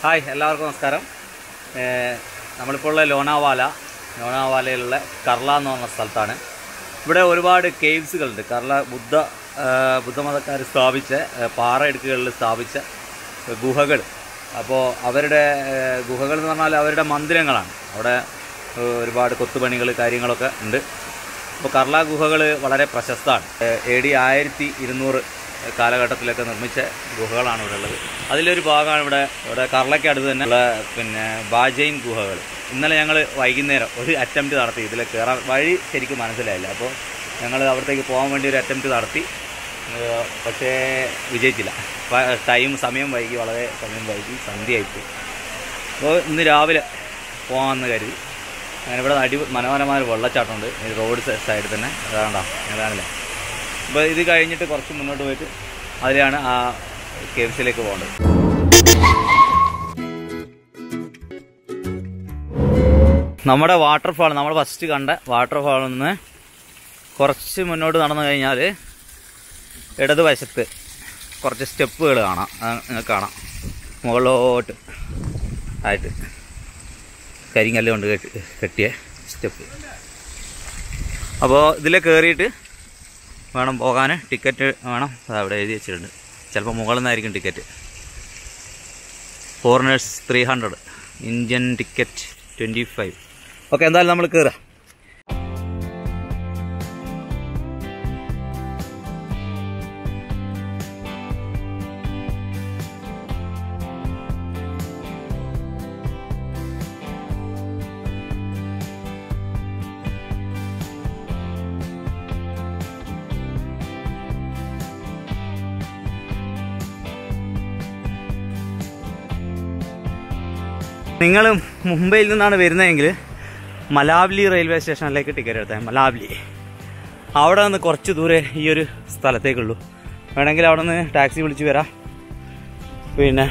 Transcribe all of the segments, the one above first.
Hi എല്ലാവർക്കും നമസ്കാരം ഏഹ് നമ്മളിപ്പോൾ ഉള്ള ലോനാവാല ലോനാവാലയിലുള്ള കർള എന്ന് പറഞ്ഞ സ്ഥലത്താണ് ഇവിടെ ഒരുപാട് കേവ്സുകളുണ്ട് കർള ബുദ്ധ ഏഹ് ബുദ്ധമതക്കാർ സ്ഥാപിച്ച ഏഹ് പാറയിടുക്കുകളിൽ സ്ഥാപിച്ച ഗുഹകൾ അപ്പോൾ അവരുടെ ഏഹ് ഗുഹകൾ എന്ന് പറഞ്ഞാൽ അവരുടെ മന്ദിരങ്ങളാണ് അവിടെ ഏഹ് ഒരുപാട് കൊത്തുപണികൾ കാര്യങ്ങളൊക്കെ ഉണ്ട് അപ്പോൾ കർള ഗുഹകൾ വളരെ പ്രശസ്തമാണ് എ ഡി ആയിരത്തി ഇരുന്നൂറ് കാലഘട്ടത്തിലൊക്കെ നിർമ്മിച്ച ഗുഹകളാണ് ഇവിടെ ഉള്ളത് അതിലൊരു ഭാഗമാണ് ഇവിടെ ഇവിടെ കർളയ്ക്ക് അടുത്ത് തന്നെ ഉള്ള പിന്നെ ബാജൈൻ ഗുഹകൾ ഇന്നലെ ഞങ്ങൾ വൈകുന്നേരം ഒരു അറ്റംപ്റ്റ് നടത്തി ഇതിൽ കയറാൻ വഴി ശരിക്കും മനസ്സിലായില്ല അപ്പോൾ ഞങ്ങൾ അവിടത്തേക്ക് പോകാൻ വേണ്ടി ഒരു അറ്റംപ്റ്റ് നടത്തി ഏഹ് പക്ഷേ വിജയിച്ചില്ല പ- ടൈം സമയം വൈകി വളരെ സമയം വൈകി സന്ധ്യയായിപ്പോയി അപ്പോൾ ഇന്ന് രാവിലെ പോകാമെന്ന് കരുതി അങ്ങനെ ഇവിടെ അടി മനോഹരമായ ഒരു വെള്ളച്ചാട്ടമുണ്ട് ഈ റോഡ് സ- സൈഡിൽ തന്നെ അതാണ്ടാ അതാണല്ലേ അപ്പോൾ ഇത് കഴിഞ്ഞിട്ട് കുറച്ച് മുന്നോട്ട് പോയിട്ട് അതിലാണ് ആ കേവ്സിലേക്ക് പോകേണ്ടത് നമ്മുടെ വാട്ടർഫാൾ നമ്മൾ ഫസ്റ്റ് കണ്ട വാട്ടർഫാളിൽ നിന്ന് കുറച്ച് മുന്നോട്ട് നടന്നു കഴിഞ്ഞാൽ ഇടതുവശത്ത് കുറച്ച് സ്റ്റെപ്പുകൾ കാണാം അത് നിങ്ങൾക്ക് കാണാം മുകളിലോട്ട് ആയിട്ട് കരിങ്കല്ല് കൊണ്ട് കെട്ടി കെട്ടിയ സ്റ്റെപ്പ് അപ്പോൾ ഇതിൽ കയറിയിട്ട് വേണം പോകാൻ ടിക്കറ്റ് വേണം അത് അവിടെ എഴുതി വെച്ചിട്ടുണ്ട് ചിലപ്പോൾ മുകളിൽ നിന്നായിരിക്കും ticket foreigners three hundred Indian ticket twenty five okay എന്തായാലും നമ്മൾ കയറാം നിങ്ങൾ മുംബൈയിൽ നിന്നാണ് വരുന്നതെങ്കിൽ മലാവ്ലി റെയിൽവേ സ്റ്റേഷനിലേക്ക് ടിക്കറ്റ് എടുത്താൽ മലാവ്ലി അവിടെ നിന്ന് കുറച്ച് ദൂരെ ഈ ഒരു സ്ഥലത്തേക്കുള്ളൂ വേണമെങ്കിൽ അവിടെ നിന്ന് ടാക്സി വിളിച്ച് വരാം പിന്നെ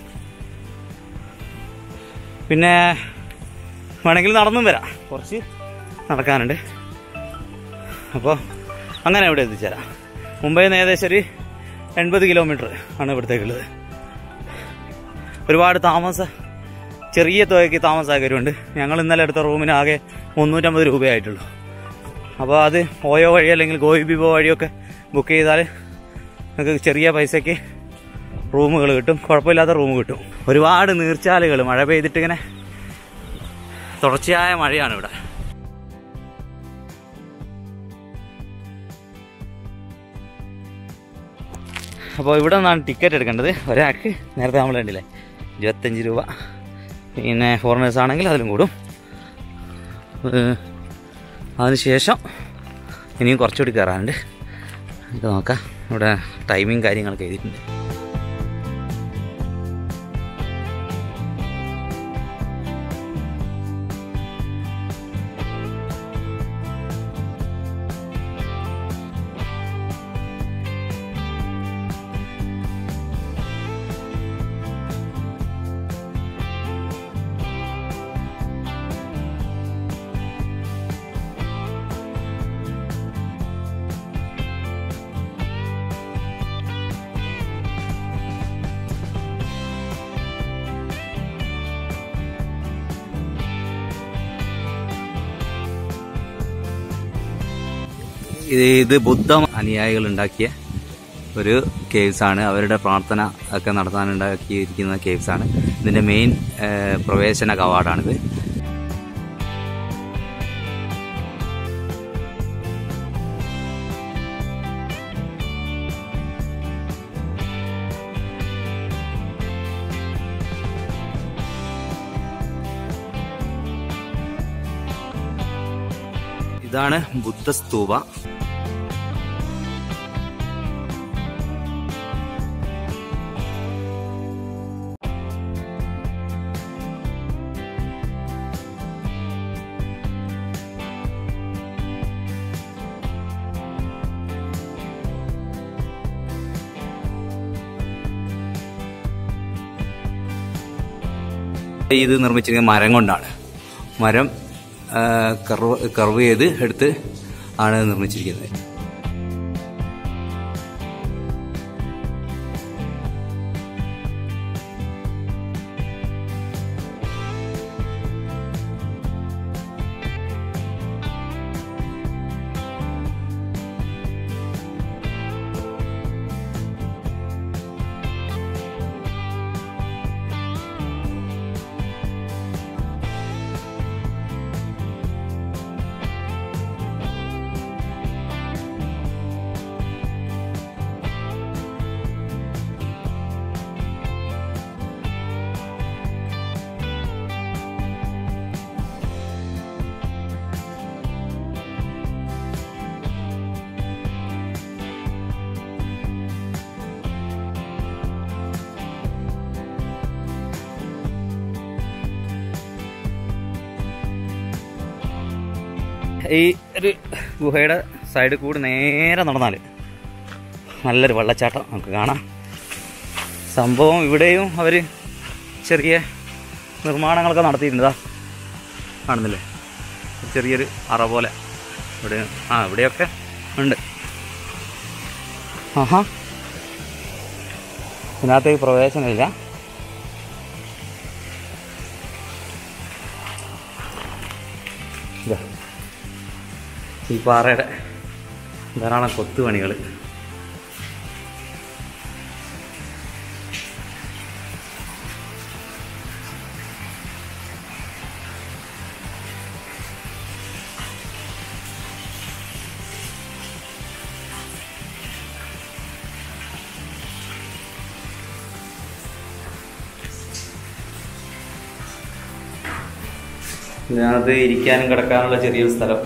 പിന്നെ വേണമെങ്കിൽ നടന്നും വരാം കുറച്ച് നടക്കാനുണ്ട് അപ്പോൾ അങ്ങനെ ഇവിടെ എത്തിച്ചേരാം മുംബൈയിൽ നിന്ന് ഏകദേശം ഒരു എൺപത് കിലോമീറ്റർ ആണ് ഇവിടത്തേക്കുള്ളത് ഒരുപാട് താമസ ചെറിയ തുകയ്ക്ക് താമസ സൗകര്യമുണ്ട് ഞങ്ങൾ ഇന്നലെ എടുത്ത റൂമിന് ആകെ മുന്നൂറ്റമ്പത് രൂപയായിട്ടുള്ളൂ അപ്പോൾ അത് ഓയോ വഴി അല്ലെങ്കിൽ ഗോയിബിബോ വഴിയൊക്കെ ബുക്ക് ചെയ്താൽ നിങ്ങൾക്ക് ചെറിയ പൈസയ്ക്ക് റൂമുകൾ കിട്ടും കുഴപ്പമില്ലാത്ത റൂം കിട്ടും ഒരുപാട് നീർച്ചാലുകൾ മഴ പെയ്തിട്ടിങ്ങനെ തുടർച്ചയായ മഴയാണ് ഇവിടെ അപ്പോൾ ഇവിടെ നിന്നാണ് ടിക്കറ്റ് എടുക്കേണ്ടത് ഒരാൾക്ക് നേരത്തെ നമ്മൾ കണ്ടില്ലേ ഇരുപത്തഞ്ച് രൂപ പിന്നെ ഫോറിനേഴ്സ് ആണെങ്കിൽ അതിലും കൂടും ഏഹ് അതിനുശേഷം ഇനിയും കുറച്ചുകൂടി കയറാനുണ്ട് നമുക്ക് നോക്കാം ഇവിടെ ടൈമിങ് കാര്യങ്ങളൊക്കെ എഴുതിയിട്ടുണ്ട് ഇത് ഇത് ബുദ്ധ അനുയായികൾ ഉണ്ടാക്കിയ ഒരു കേവ്സ് ആണ് അവരുടെ പ്രാർത്ഥന ഒക്കെ നടത്താൻ ഉണ്ടാക്കിയിരിക്കുന്ന കേവ്സ് ആണ് ഇതിന്റെ മെയിൻ ഏഹ്, പ്രവേശന കവാടാണിത് ഇതാണ് ബുദ്ധസ്തൂപ ഇത് നിർമ്മിച്ചിരിക്കുന്നത് മരം കൊണ്ടാണ് മരം ആ, കർവ് കർവ് ചെയ്ത് എടുത്ത് ആണ് നിർമ്മിച്ചിരിക്കുന്നത് ഈ ഒരു ഗുഹയുടെ സൈഡിൽ കൂടി നേരെ നടന്നാൽ നല്ലൊരു വെള്ളച്ചാട്ടം നമുക്ക് കാണാം സംഭവം ഇവിടെയും അവർ ചെറിയ നിർമ്മാണങ്ങളൊക്കെ നടത്തിയിട്ടുണ്ട് ദാ. കാണുന്നില്ലേ ചെറിയൊരു അറ പോലെ ഇവിടെ ആ ഇവിടെയൊക്കെ ഉണ്ട് ആഹാ ഇതിനകത്തേക്ക് പ്രവേശനമില്ല ഇതാ ഈ പാറയുടെ ധാരാളം കൊത്തുപണികൾ ഇതിനകത്ത് ഇരിക്കാനും കിടക്കാനുള്ള ചെറിയൊരു സ്ഥലം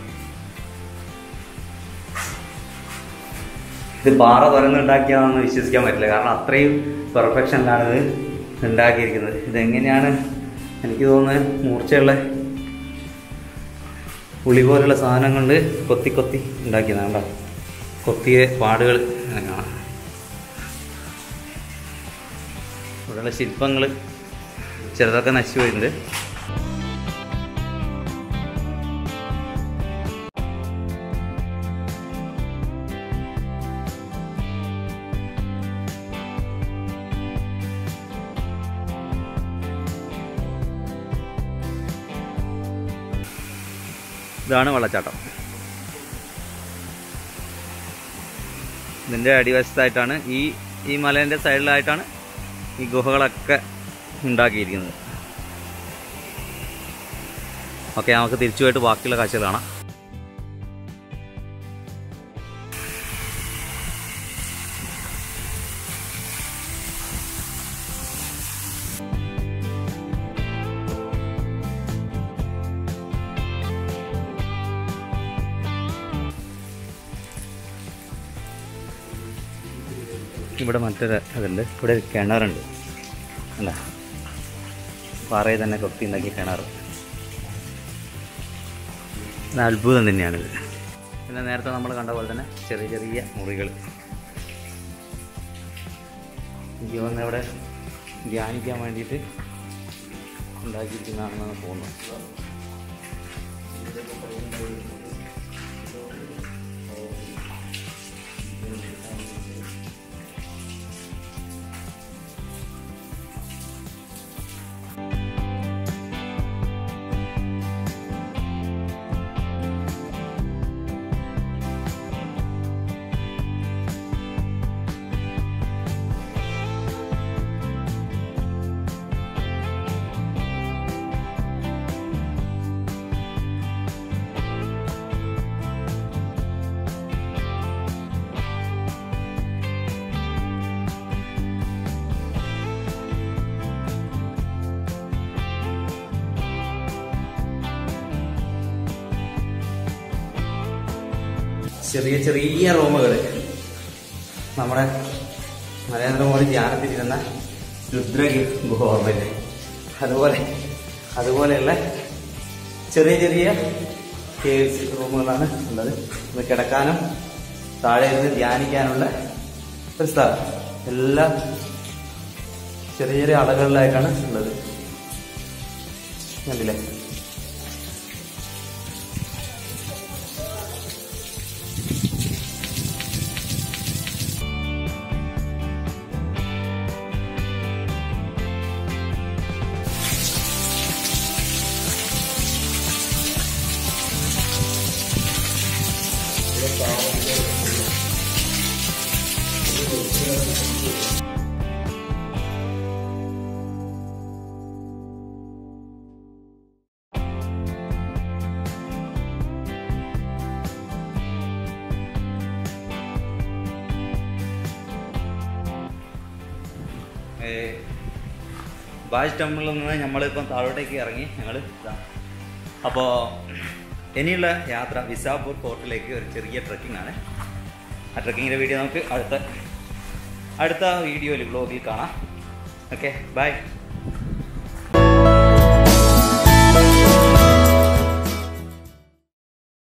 ഇത് പാറ തുറന്നുണ്ടാക്കിയതാണെന്ന് വിശ്വസിക്കാൻ പറ്റില്ല കാരണം അത്രയും പെർഫെക്ഷനിലാണ് ഇത് ഉണ്ടാക്കിയിരിക്കുന്നത് ഇതെങ്ങനെയാണ് എനിക്ക് തോന്നുന്നത് മൂർച്ചയുള്ള ഉളി പോലുള്ള സാധനം കൊണ്ട് കൊത്തി കൊത്തി ഉണ്ടാക്കിയതാണ് കേട്ടോ കൊത്തിയ പാടുകൾ ഇങ്ങനെ കാണാം ഇവിടെയുള്ള ശില്പങ്ങൾ ചിലതൊക്കെ നശിച്ചു പോയിട്ടുണ്ട് ഇതാണ് വെള്ളച്ചാട്ടം ഇതിൻ്റെ അടിവശത്തായിട്ടാണ് ഈ ഈ മലേൻ്റെ സൈഡിലായിട്ടാണ് ഈ ഗുഹകളൊക്കെ ഉണ്ടാക്കിയിരിക്കുന്നത് ഓക്കെ നമുക്ക് തിരിച്ചു പോയിട്ട് ബാക്കിയുള്ള കാഴ്ചകൾ കാണാം ഇവിടെ മറ്റൊരു അതുണ്ട് ഇവിടെ ഒരു കിണറുണ്ട് അല്ല പാറയിൽ തന്നെ കൊത്തി ഉണ്ടാക്കിയ കിണർ ഇത് അത്ഭുതം തന്നെയാണിത് പിന്നെ നേരത്തെ നമ്മൾ കണ്ട പോലെ തന്നെ ചെറിയ ചെറിയ മുറികൾ എനിക്ക് വന്ന് ഇവിടെ ധ്യാനിക്കാൻ വേണ്ടിയിട്ട് ഉണ്ടാക്കിയിരിക്കുന്നതാണെന്നാണ് തോന്നുന്നത് ചെറിയ ചെറിയ റൂമുകൾ നമ്മുടെ നരേന്ദ്രമോദി ധ്യാനത്തിലിരുന്ന രുദ്രഗി ഗുഹ ഓർമ്മയില്ലേ അതുപോലെ അതുപോലെയുള്ള ചെറിയ ചെറിയ കേവ്സ് റൂമുകളാണ് ഉള്ളത് ഇത് കിടക്കാനും താഴെ ഇരുന്ന് ധ്യാനിക്കാനുള്ള ഒരു സ്ഥലം എല്ലാം ചെറിയ ചെറിയ അളകളിലായിട്ടാണ് ഉള്ളത് കണ്ടില്ലേ ബാജ് ടെമ്പിളിൽ നിന്ന് നമ്മളിപ്പം താഴോട്ടേക്ക് ഇറങ്ങി ഞങ്ങൾ അപ്പോൾ ഇനിയുള്ള യാത്ര വിസാപൂർ ഫോർട്ടിലേക്ക് ഒരു ചെറിയ ട്രക്കിംഗ് ആണ് ആ ട്രക്കിങ്ങിൻ്റെ വീഡിയോ നമുക്ക് അടുത്ത അടുത്ത വീഡിയോയിൽ വ്ലോഗിൽ കാണാം ഓക്കെ ബൈ